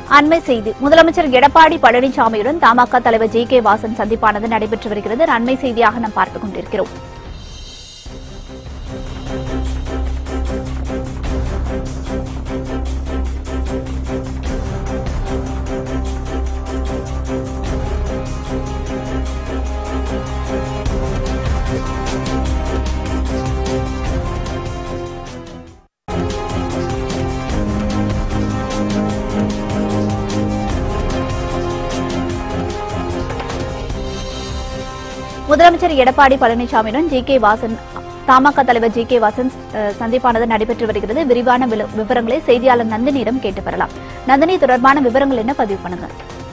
அண்மை செய்தி முதலமைச்சர் எடப்பாடி பழனிசாமியுடன் தமாக தலைவர் ஜி கே வாசன் சந்திப்பானது நடைபெற்று வருகிறது அண்மை செய்தியாக நாம் பார்த்துக் கொண்டிருக்கிறோம் முதலமைச்சர் எடப்பாடி பழனிசாமியுடன் ஜி கே வாசன் தமாக தலைவர் ஜி கே வாசன் அஹ், சந்திப்பானது நடைபெற்று வருகிறது விரிவான வில- விவரங்களை செய்தியாளர் நந்தினியிடம் கேட்டு பெறலாம் நந்தினி தொடர்பான விவரங்கள் என்ன பதிவு பண்ணுங்க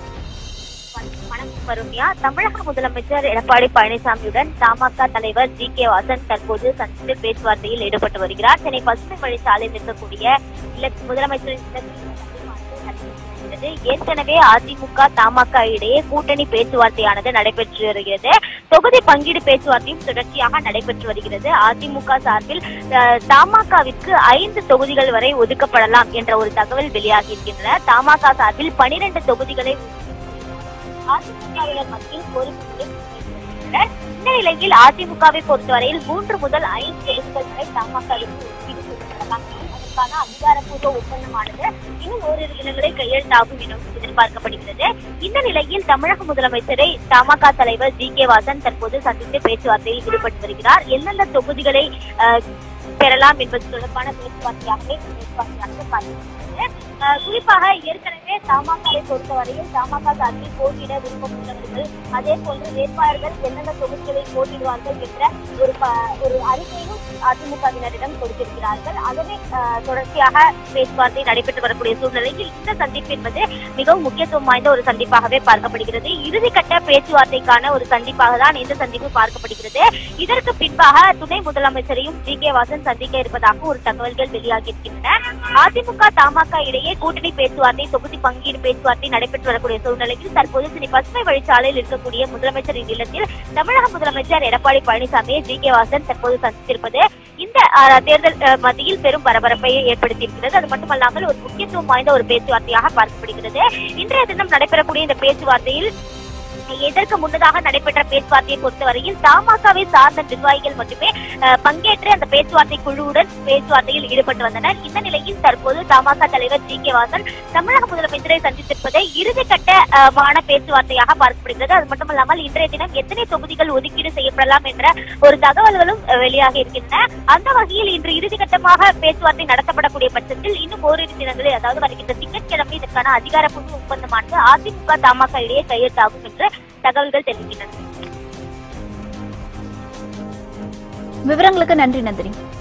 வணக்கம் வருண்யா தமிழக முதலமைச்சர் எடப்பாடி பழனிசாமியுடன் தமாக தலைவர் ஜி கே வாசன் தற்போது சந்தித்து பேச்சுவார்த்தையில் ஈடுபட்டு வருகிறார் சென்னை பசுமை வழிச்சாலையில் இருக்கக்கூடிய இல்ல- முதலமைச்சரின் இல்லத்தில் இந்த சந்திப்பானது நடைபெற்று வருகிறது. ஏற்கனவே அதிமுக தமாக இடையே கூட்டணி பேச்சுவார்த்தையானது நடைபெற்று வருகிறது தொகுதி பங்கீடு பேச்சுவார்த்தையும் தொடர்ச்சியாக நடைபெற்று வருகிறது அதிமுக சார்பில் அஹ், தமாகவிற்கு ஐந்து தொகுதிகள் வரை ஒதுக்கப்படலாம் என்ற ஒரு தகவல் வெளியாகி இருக்கின்றன தமாக சார்பில் பனிரெண்டு தொகுதிகளை அதிமுகவினர் மத்தியில் கோரிக்கைகளை முன்வைத்திருக்கின்றனர். இந்த நிலையில் அதிமுகவை பொறுத்தவரையில் மூன்று முதல் ஐந்து தொகுதிகள் வரை தமாகவிற்கு ஒதுக்கீடு செய்யப்படலாம் அதற்கான அதிகாரப்பூர்வ ஒப்பந்தமானது இன்னும் ஓரிரு தினங்களில் கையெழுத்தாகும் எனவும் எதிர்பார்க்கப்படுகிறது இந்த நிலையில் தமிழக முதலமைச்சரை தமாக தலைவர் ஜி கே வாசன் தற்போது சந்தித்து பேச்சுவார்த்தையில் ஈடுபட்டு வருகிறார் எந்தெந்த தொகுதிகளை அஹ், பெறலாம் என்பது தொடர்பான பேச்சுவார்த்தையாகவே இந்த பேச்சுவார்த்தையானது பார்க்கப்படுகிறது அஹ், குறிப்பாக ஏற்கனவே தமாகவை பொறுத்தவரையில் தமாக சார்பில் போட்டியிட விருப்பம் உள்ளவர்கள் அதே போன்று வேட்பாளர்கள் எந்தெந்த தொகுதிகளில் போட்டியிடுவார்கள் என்ற ஒரு ப- ஒரு அறிக்கையும் அதிமுகவினரிடம் கொடுத்திருக்கிறார்கள் அதனை அஹ், தொடர்ச்சியாக பேச்சுவார்த்தை நடைபெற்று வரக்கூடிய சூழ்நிலையில் இந்த சந்திப்பு என்பது மிகவும் முக்கியத்துவம் வாய்ந்த ஒரு சந்திப்பாகவே பார்க்கப்படுகிறது இறுதிக்கட்ட பேச்சுவார்த்தைக்கான ஒரு சந்திப்பாக தான் இந்த சந்திப்பு பார்க்கப்படுகிறது இதற்கு பின்பாக துணை முதலமைச்சரையும் ஜி கே வாசன் சந்திக்க இருப்பதாக ஒரு தகவல்கள் வெளியாகி இருக்கின்றன அதிமுக தமாக இடையே கூட்டணி பேச்சுவார்த்தை தொகுதி பங்கீடு பேச்சுவார்த்தை நடைபெற்று வரக்கூடிய சூழ்நிலையில் தற்போது சென்னை பசுமை வழிச்சாலையில் இருக்கக்கூடிய முதலமைச்சரின் இல்லத்தில் தமிழக முதலமைச்சர் எடப்பாடி பழனிசாமியை ஜி கே வாசன் தற்போது சந்தித்திருப்பது இந்த அஹ், தேர்தல் அஹ், மத்தியில் பெரும் பரபரப்பை ஏற்படுத்தியிருக்கிறது அது மட்டுமல்லாமல் ஒரு முக்கியத்துவம் வாய்ந்த ஒரு பேச்சுவார்த்தையாக பார்க்கப்படுகிறது இன்றைய தினம் நடைபெறக்கூடிய இந்த பேச்சுவார்த்தையில் இதற்கு முன்னதாக நடைபெற்ற பேச்சுவார்த்தையை பொறுத்தவரையில் தமாகவை சார்ந்த நிர்வாகிகள் மட்டுமே அஹ், பங்கேற்று அந்த பேச்சுவார்த்தை குழுவுடன் பேச்சுவார்த்தையில் ஈடுபட்டு வந்தனர் இந்த நிலையில் தற்போது தமாக தலைவர் ஜி கே வாசன் தமிழக முதலமைச்சரை சந்தித்திருப்பதை இறுதிக்கட்ட அஹ், மான பேச்சுவார்த்தையாக பார்க்கப்படுகிறது அது மட்டுமல்லாமல் இன்றைய தினம் எத்தனை தொகுதிகள் ஒதுக்கீடு செய்யப்படலாம் என்ற ஒரு தகவல்களும் அஹ், வெளியாகி இருக்கின்றன அந்த வகையில் இன்று இறுதிக்கட்டமாக பேச்சுவார்த்தை நடத்தப்படக்கூடிய பட்சத்தில் இன்னும் ஓரிரு தினங்களில் அதாவது வருகின்ற திங்கட்கிழமை இதற்கான அதிகாரப்பூர்வ ஒப்பந்தமானது அதிமுக தமாக இடையே கையெழுத்தாகும் என்று தகவல்கள் தெரிவிக்கின்றன விவரங்களுக்கு நன்றி நந்தினி